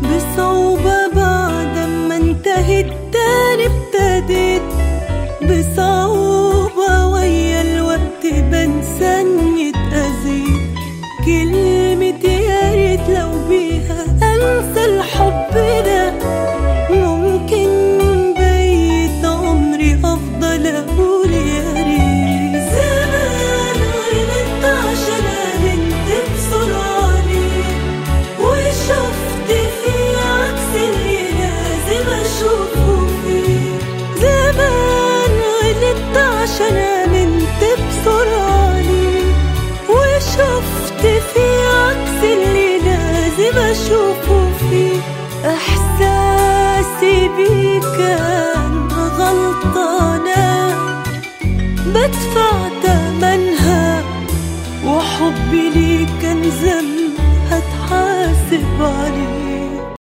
بصعوبة بعد ما انتهت تاني ابتديت بصعوبة ويا الوقت بنسى اني اتأذيت كلمة يا ريت لو بيها انسى الحب ده ممكن بقيت عمري افضل اقول يا ريت زمان غلطت عشان امنت بسرعة ليك وشفت فيه عكس اللي لازم اشوفه فيه زمان غلطت عشان امنت بسرعة ليك وشفت فيه عكس اللي لازم اشوفه فيه احساسي بيه كان غلطانه بدفع تمنها وحبي ليك كان ذنب هتحاسب عليه